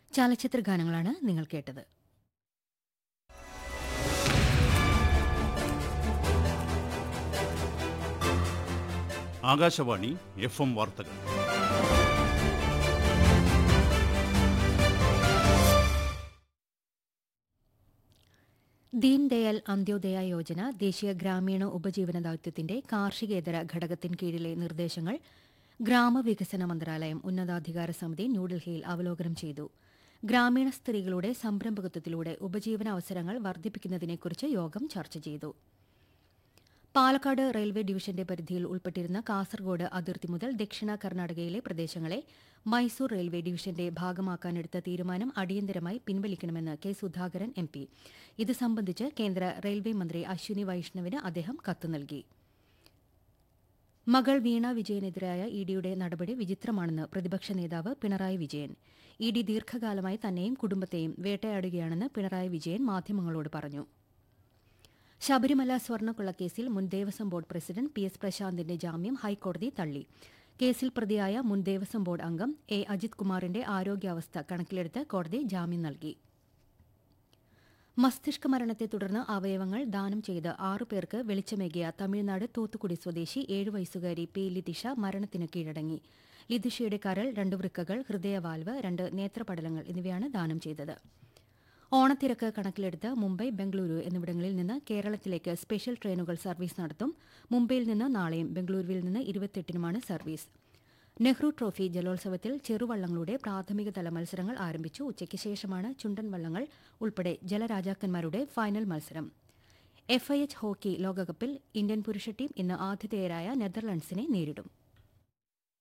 ചലച്ചിത്ര ഗാനങ്ങളാണ് നിങ്ങൾ കേട്ടത് ആകാശവാണി എഫ് എം വാർത്തകൾ ദീൻദയാൽ അന്ത്യോദയ യോജന ദേശീയ ഗ്രാമീണ ഉപജീവന ദൌത്യത്തിന്റെ കാർഷികേതര ഘടകത്തിന് കീഴിലെ നിർദ്ദേശങ്ങൾ ഗ്രാമവികസന മന്ത്രാലയം ഉന്നതാധികാര സമിതി ന്യൂഡൽഹിയിൽ അവലോകനം ചെയ്തു ഗ്രാമീണ സ്ത്രീകളുടെ സംരംഭകത്വത്തിലൂടെ ഉപജീവന അവസരങ്ങൾ വർദ്ധിപ്പിക്കുന്നതിനെക്കുറിച്ച് യോഗം ചർച്ച ചെയ്തു പാലക്കാട് റെയിൽവേ ഡിവിഷന്റെ പരിധിയിൽ ഉൾപ്പെട്ടിരുന്ന കാസർഗോഡ് അതിർത്തി മുതൽ ദക്ഷിണ കർണാടകയിലെ പ്രദേശങ്ങളെ മൈസൂർ റെയിൽവേ ഡിവിഷന്റെ ഭാഗമാക്കാനെടുത്ത തീരുമാനം അടിയന്തരമായി പിൻവലിക്കണമെന്ന് കെ സുധാകരൻ എം പി ഇത് സംബന്ധിച്ച് കേന്ദ്ര റെയിൽവേ മന്ത്രി അശ്വിനി വൈഷ്ണവിന് അദ്ദേഹം കത്ത് നൽകി മകൾ വീണ വിജയനെതിരായ ഇഡിയുടെ നടപടി വിചിത്രമാണെന്ന് പ്രതിപക്ഷ നേതാവ് പിണറായി വിജയൻ ഇ ഡി ദീർഘകാലമായി തന്നെയും കുടുംബത്തെയും വേട്ടയാടുകയാണെന്ന് പിണറായി വിജയൻ മാധ്യമങ്ങളോട് പറഞ്ഞു ശബരിമല സ്വർണ്ണക്കൊള്ളക്കേസിൽ മുൻ Devaswom board president P S പ്രശാന്തിന്റെ ജാമ്യം ഹൈക്കോടതി തള്ളി കേസിൽ പ്രതിയായ മുൻ ദേവസ്വം ബോർഡ് അംഗം എ അജിത് കുമാറിന്റെ ആരോഗ്യാവസ്ഥ കണക്കിലെടുത്ത് കോടതി ജാമ്യം നൽകി മസ്തിഷ്ക മരണത്തെ തുടർന്ന് അവയവങ്ങൾ ദാനം ചെയ്ത് ആറു പേർക്ക് വെളിച്ചമേകിയ തമിഴ്നാട് തൂത്തുക്കുടി സ്വദേശി ഏഴു വയസ്സുകാരി പി ലിതിഷ മരണത്തിന് കീഴടങ്ങി ലിതിഷയുടെ കരൾ രണ്ട് വൃക്കകൾ ഹൃദയവാൽവ് രണ്ട് നേത്രപടലങ്ങൾ എന്നിവയാണ് ദാനം ചെയ്തത് ഓണത്തിരക്ക് കണക്കിലെടുത്ത് മുംബൈ ബംഗളൂരു എന്നിവിടങ്ങളിൽ നിന്ന് കേരളത്തിലേക്ക് സ്പെഷ്യൽ ട്രെയിനുകൾ സർവീസ് നടത്തും മുംബൈയിൽ നിന്ന് നാളെയും ബംഗളൂരുവിൽ നിന്ന് ഇരുപത്തെട്ടിനുമാണ് സർവീസ് നെഹ്റു ട്രോഫി ജലോത്സവത്തിൽ ചെറുവള്ളങ്ങളുടെ പ്രാഥമിക തല മത്സരങ്ങൾ ആരംഭിച്ചു ഉച്ചയ്ക്ക് ശേഷമാണ് ചുണ്ടൻ വള്ളങ്ങൾ ഉൾപ്പെടെ ജലരാജാക്കന്മാരുടെ ഫൈനൽ മത്സരം എഫ് ഐ എച്ച് ഹോക്കി ലോകകപ്പിൽ ഇന്ത്യൻ പുരുഷ ടീം ഇന്ന് ആതിഥേയരായ നെതർലൻഡ്സിനെ നേരിടും